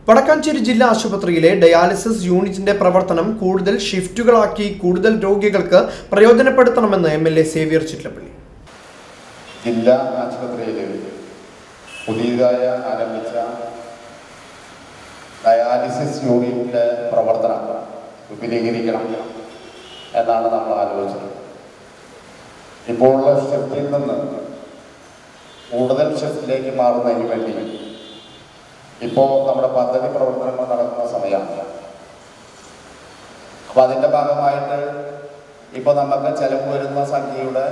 വടക്കാഞ്ചേരി ജില്ലാ ആശുപത്രിയിലെ ഡയാലിസിസ് യൂണിറ്റിന്റെ പ്രവർത്തനം കൂടുതൽ ഷിഫ്റ്റുകളാക്കി കൂടുതൽ രോഗികൾക്ക് പ്രയോജനപ്പെടുത്തണമെന്ന് M L A Xavier Chittilappally ജില്ലാ ആശുപത്രിയിൽ പുതിയതായി ആരംഭിച്ച ഡയാലിസിസ് യൂണിറ്റിൻ്റെ പ്രവർത്തനം വിപുലീകരിക്കണം എന്നാണ് നമ്മൾ ആലോചിച്ചത് ഇപ്പോൾ ഉള്ള ഷിഫ്റ്റിൽ നിന്ന് കൂടുതൽ ഷിഫ്റ്റിലേക്ക് മാറുന്നതിന് വേണ്ടി ഇപ്പോൾ നമ്മുടെ പദ്ധതി പ്രവർത്തനങ്ങൾ നടക്കുന്ന സമയമാണ് അപ്പോൾ അതിൻ്റെ ഭാഗമായിട്ട് ഇപ്പോൾ നമുക്ക് ചെലവ് വരുന്ന സംഖ്യയുടെ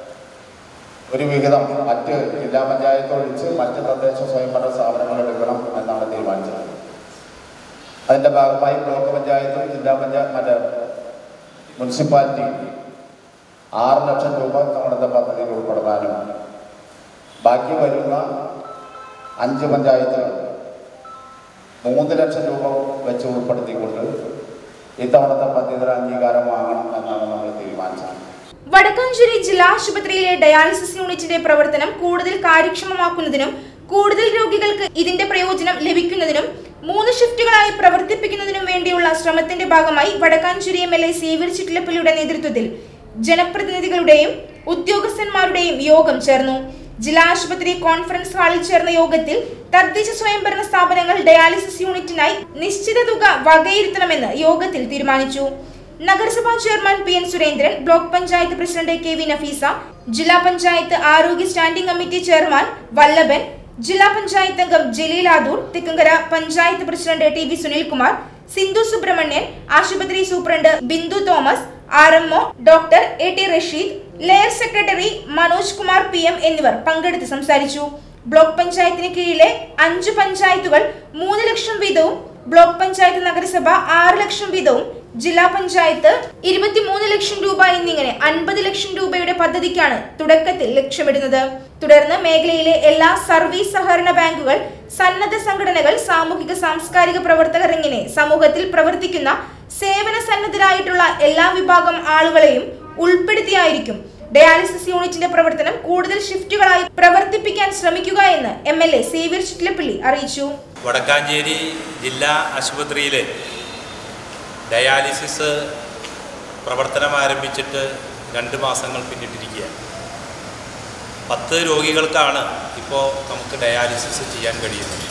ഒരു വിഹിതം മറ്റ് ജില്ലാ പഞ്ചായത്ത് ഒഴിച്ച് മറ്റ് തദ്ദേശ സ്വയംഭരണ സ്ഥാപനങ്ങൾ എടുക്കണം എന്നാണ് തീരുമാനിച്ചത് അതിൻ്റെ ഭാഗമായി ബ്ലോക്ക് പഞ്ചായത്തും ജില്ലാ പഞ്ചായത്ത് മറ്റേ മുനിസിപ്പാലിറ്റി ആറ് ലക്ഷം രൂപ നമ്മുടെ പദ്ധതിയിൽ ഉൾപ്പെടുത്താനും ബാക്കി വരുന്ന അഞ്ച് പഞ്ചായത്തുകൾ മൂന്ന് ലക്ഷം രൂപ വെച്ച് ഉൾപ്പെടുത്തിക്കൊണ്ട് ഇത്തവണത്തെ പദ്ധതിയുടെ അംഗീകാരം വാങ്ങണം എന്നാണ് നമ്മൾ തീരുമാനിച്ചത് വടക്കാഞ്ചേരി ജില്ലാ ആശുപത്രിയിലെ ഡയാലിസിസ് യൂണിറ്റിന്റെ പ്രവർത്തനം കൂടുതൽ കാര്യക്ഷമമാക്കുന്നതിനും കൂടുതൽ രോഗികൾക്ക് ഇതിന്റെ പ്രയോജനം ലഭിക്കുന്നതിനും മൂന്ന് ഷിഫ്റ്റുകളായി പ്രവർത്തിപ്പിക്കുന്നതിനും വേണ്ടിയുള്ള ശ്രമത്തിന്റെ ഭാഗമായി Vadakkanchery M L A Xavier ചിറ്റിലപ്പള്ളിയുടെ നേതൃത്വത്തിൽ ജനപ്രതിനിധികളുടെയും ഉദ്യോഗസ്ഥന്മാരുടെയും യോഗം ചേർന്നു ജില്ലാ ആശുപത്രി കോൺഫറൻസ് ഹാളിൽ ചേർന്ന യോഗത്തിൽ തദ്ദേശ സ്വയംഭരണ സ്ഥാപനങ്ങൾ ഡയാലിസിസ് യൂണിറ്റിനായി നിശ്ചിത തുക വകയിരുത്തണമെന്ന് യോഗത്തിൽ തീരുമാനിച്ചു നഗരസഭാ chairman P N Surendran block panchayat president K V Nafeesa ജില്ലാ പഞ്ചായത്ത് ആരോഗ്യ സ്റ്റാൻഡിംഗ് കമ്മിറ്റി ചെയർമാൻ വല്ലഭൻ ജില്ലാ പഞ്ചായത്ത് അംഗം Jaleel Adoor Thekkankara panchayat president T V Sunilkumar Sindhu Subramanian ആശുപത്രി superintendent Bindu Thomas R M O doctor A T Rasheed ലെയർ secretary Manoj Kumar P M എന്നിവർ പങ്കെടുത്ത് സംസാരിച്ചു ബ്ലോക്ക് പഞ്ചായത്തിന് കീഴിലെ അഞ്ച് പഞ്ചായത്തുകൾ മൂന്ന് ലക്ഷം വീതവും ബ്ലോക്ക് പഞ്ചായത്ത് നഗരസഭ ആറ് ലക്ഷം വീതവും ജില്ലാ പഞ്ചായത്ത് ഇരുപത്തിമൂന്ന് ലക്ഷം രൂപ എന്നിങ്ങനെ അൻപത് ലക്ഷം രൂപയുടെ പദ്ധതിക്കാണ് തുടക്കത്തിൽ ലക്ഷ്യമിടുന്നത് തുടർന്ന് മേഖലയിലെ എല്ലാ സർവീസ് സഹകരണ ബാങ്കുകൾ സന്നദ്ധ സംഘടനകൾ സാമൂഹിക സാംസ്കാരിക പ്രവർത്തകർ ഇങ്ങനെ സമൂഹത്തിൽ പ്രവർത്തിക്കുന്ന സേവന സന്നദ്ധരായിട്ടുള്ള എല്ലാ വിഭാഗം ആളുകളെയും ഉൾപ്പെടുത്തിയായിരിക്കും ഡയാലിസിസ് യൂണിറ്റിന്റെ പ്രവർത്തനം കൂടുതൽ ഷിഫ്റ്റുകളായി പ്രവർത്തിപ്പിക്കാൻ ശ്രമിക്കുക എന്ന് M L A Xavier Chittilappally അറിയിച്ചു വടക്കാഞ്ചേരി ജില്ലാ ആശുപത്രിയിൽ ഡയാലിസിസ് പ്രവർത്തനം ആരംഭിച്ചിട്ട് രണ്ട് മാസങ്ങൾ പിന്നിട്ടിരിക്കുകയാണ് പത്ത് രോഗികൾക്കാണ് ഇപ്പോൾ നമുക്ക് ഡയാലിസിസ് ചെയ്യാൻ കഴിയുന്നത്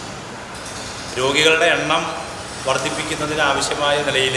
രോഗികളുടെ എണ്ണം വർദ്ധിപ്പിക്കുന്നതിന് ആവശ്യമായ നിലയിൽ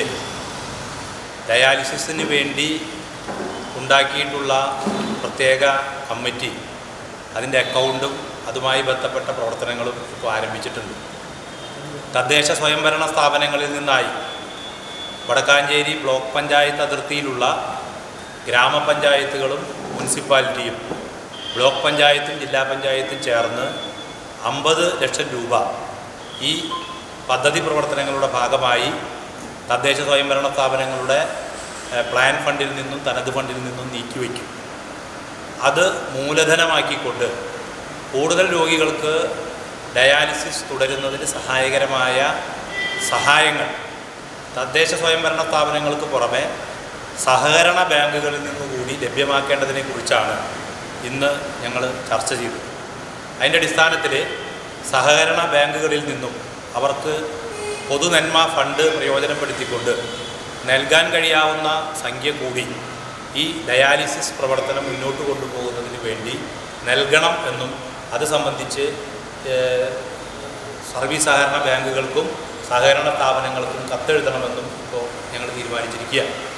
ഡയാലിസിസിന് വേണ്ടി ഉണ്ടാക്കിയിട്ടുള്ള പ്രത്യേക കമ്മിറ്റി അതിൻ്റെ അക്കൗണ്ടും അതുമായി ബന്ധപ്പെട്ട പ്രവർത്തനങ്ങളും ഇപ്പോൾ ആരംഭിച്ചിട്ടുണ്ട് തദ്ദേശ സ്വയംഭരണ സ്ഥാപനങ്ങളിൽ നിന്നായി വടക്കാഞ്ചേരി ബ്ലോക്ക് പഞ്ചായത്ത് അതിർത്തിയിലുള്ള ഗ്രാമപഞ്ചായത്തുകളും മുനിസിപ്പാലിറ്റിയും ബ്ലോക്ക് പഞ്ചായത്തും ജില്ലാ പഞ്ചായത്തും ചേർന്ന് അമ്പത് ലക്ഷം രൂപ ഈ പദ്ധതി പ്രവർത്തനങ്ങളുടെ ഭാഗമായി തദ്ദേശ സ്വയംഭരണ സ്ഥാപനങ്ങളുടെ ഏഹ്, പ്ലാൻ ഫണ്ടിൽ നിന്നും തനത് ഫണ്ടിൽ നിന്നും നീക്കിവെക്കും അത് മൂലധനമാക്കിക്കൊണ്ട് കൂടുതൽ രോഗികൾക്ക് ഡയാലിസിസ് തുടരുന്നതിന് സഹായകരമായ സഹായങ്ങൾ തദ്ദേശ സ്വയംഭരണ സ്ഥാപനങ്ങൾക്ക് പുറമെ സഹകരണ ബാങ്കുകളിൽ നിന്നുകൂടി ലഭ്യമാക്കേണ്ടതിനെ കുറിച്ചാണ് ഇന്ന് ഞങ്ങൾ ചർച്ച ചെയ്തത് അതിൻ്റെ അടിസ്ഥാനത്തിൽ സഹകരണ ബാങ്കുകളിൽ നിന്നും അവർക്ക് പൊതുനന്മ ഫണ്ട് പ്രയോജനപ്പെടുത്തിക്കൊണ്ട് നൽകാൻ കഴിയാവുന്ന സംഖ്യ കൂടി ഈ ഡയാലിസിസ് പ്രവർത്തനം മുന്നോട്ട് കൊണ്ടുപോകുന്നതിന് വേണ്ടി നൽകണം എന്നും അത് സംബന്ധിച്ച് ഏഹ്, സർവീസ് സഹകരണ ബാങ്കുകൾക്കും സഹകരണ സ്ഥാപനങ്ങൾക്കും കത്തെഴുതണമെന്നും ഇപ്പോൾ ഞങ്ങൾ തീരുമാനിച്ചിരിക്കുകയാണ്